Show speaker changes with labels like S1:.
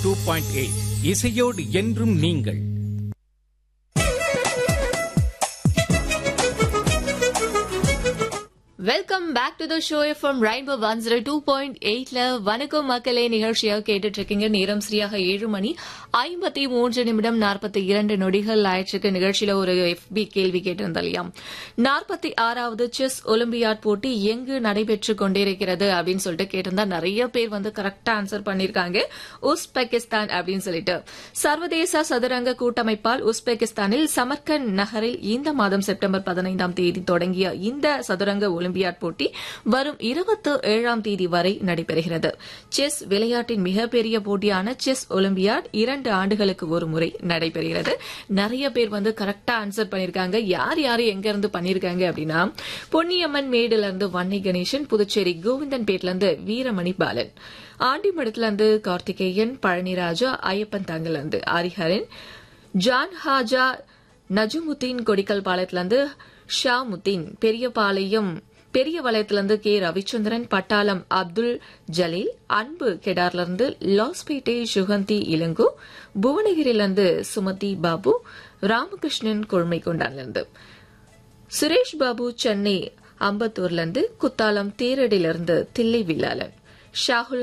S1: two point eight இசையோடு என்றும் நீங்கள்
S2: welcome back to the show from rainbow one zero two point எயிட்ல வணக்கம் மக்களே நிகழ்ச்சியாக கேட்டுட்டு இருக்கீங்க நேரம் சரியாக ஏழு மணி ஐம்பத்தி மூன்று நிமிடம் நாற்பத்தி இரண்டு நொடிகள் ஆயிடுச்சு நிகழ்ச்சியில ஒரு எஃபி கேள்வி கேட்டிருந்தோம் இல்லையா நாற்பத்தி ஆறாவது செஸ் ஒலிம்பியாட் போட்டி எங்கு நடைபெற்று கொண்டிருக்கிறது அப்படின்னு சொல்லிட்டு கேட்டிருந்தா நிறைய பேர் வந்து கரெக்டா ஆன்சர் பண்ணிருக்காங்க உஸ்பெகிஸ்தான் அப்படின்னு சொல்லிட்டு சர்வதேச சதுரங்க கூட்டமைப்பால் உஸ்பெகிஸ்தானில் சமர்கண்ட் நகரில் இந்த மாதம் செப்டம்பர் பதினைந்தாம் தேதி தொடங்கிய இந்த சதுரங்க ஒலிம்பியாட் போட்டி வரும் இருபத்தி ஏழாம் தேதி வரை நடைபெறுகிறது செஸ் விளையாட்டின் மிகப்பெரிய போட்டியான செஸ் ஒலிம்பியாட் இரண்டு ஆண்டுகளுக்கு ஒரு முறை நடைபெறுகிறது நிறைய பேர் வந்து கரெக்டா ஆன்சர் பண்ணிருக்காங்க யார் யார் எங்க இருந்து பண்ணிருக்காங்க அப்படின்னா பொன்னியம்மன் மேடுல இருந்து வன்னை கணேசன் புதுச்சேரி கோவிந்தன்பேட்ல இருந்து வீரமணி பாலன் ஆண்டிமடத்துல இருந்து கார்த்திகேயன் பழனிராஜா ஐயப்பன் தாங்கல இருந்து ஹரிஹரன் ஜான் ஹாஜா நஜுமுத்தீன் கொடிக்கல் பாளையத்துல இருந்து ஷாமுத்தீன் பெரியபாளையம் பெரிய வளையத்திலிருந்து கே ரவிச்சந்திரன் பட்டாளம் அப்துல் ஜலீல் அன்பு கெடார்ல இருந்து லாஸ்பேட்டை சுகந்தி இளங்கோ புவனகிரியிலிருந்து சுமதி பாபு ராமகிருஷ்ணன் கொள்மைக்கொண்டான்ல இருந்து சுரேஷ் பாபு சென்னை அம்பத்தூர்ல இருந்து குத்தாலம் தேரடியிலிருந்து தில்லை வில்லாளன் ஷாகுல்